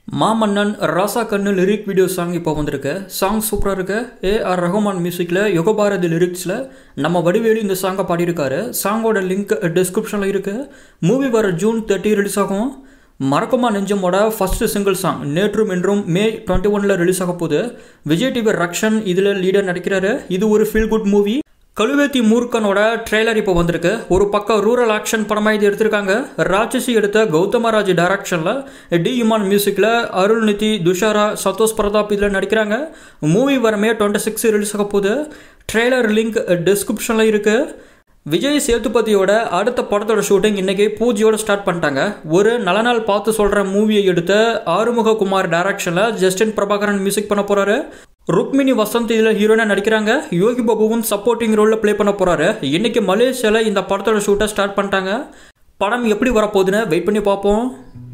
மாமன்னன் ராசா கண்ணு lyric video song இப்போ வந்திருக்கு சாங் சூப்பராக இருக்கு ஏ ஆர் ரஹ்மான் மியூசிக்கில் யுகபாரதி லிரிக்ஸில் நம்ம வடிவேலு இந்த சாங்கை பாடியிருக்காரு சாங்கோட லிங்க் டிஸ்கிரிப்ஷனில் இருக்கு மூவி வர ஜூன் தேர்ட்டி ரிலீஸ் ஆகும் மறக்குமா நெஞ்சமோட ஃபர்ஸ்ட் சிங்கிள் சாங் நேற்றும் இன்றும் மே டுவெண்ட்டி ஒனில் ரிலீஸ் ஆக போகுது விஜய் டிவி ரக்ஷன் இதில் லீடர் நடிக்கிறாரு இது ஒரு ஃபீல் குட் மூவி கழுவேத்தி மூர்க்கனோட ட்ரெய்லர் இப்போ வந்திருக்கு ஒரு பக்கம் ரூரல் ஆக்ஷன் படமாக இது எடுத்திருக்காங்க ராட்சசி எடுத்த கௌதமராஜ் டைரக்ஷனில் டி இமான் மியூசிக்கில் அருள்நிதி துஷாரா சந்தோஷ் பிரதாப் இதில் நடிக்கிறாங்க மூவி வரமே டுவெண்ட்டி சிக்ஸ் ரிலீஸ் ஆக போகுது ட்ரெய்லர் லிங்க் டிஸ்கிரிப்ஷனில் இருக்குது விஜய் சேதுபதியோட அடுத்த படத்தோட ஷூட்டிங் இன்னைக்கு பூஜையோட ஸ்டார்ட் பண்ணிட்டாங்க ஒரு நல்ல நாள் பார்த்து சொல்கிற மூவியை எடுத்த ஆறுமுக குமார் டைரக்ஷனில் ஜஸ்டின் பிரபாகரன் மியூசிக் பண்ண போகிறாரு ருக்மிணி வசந்த் இதில் ஹீரோயினாக நடிக்கிறாங்க யோகி பாபுவும் சப்போர்ட்டிங் ரோலில் ப்ளே பண்ண போகிறாரு இன்னைக்கு மலேசியாவில் இந்த படத்தோட ஷூட்டை ஸ்டார்ட் பண்ணிட்டாங்க படம் எப்படி வரப்போகுதுன்னு வெயிட் பண்ணி பார்ப்போம்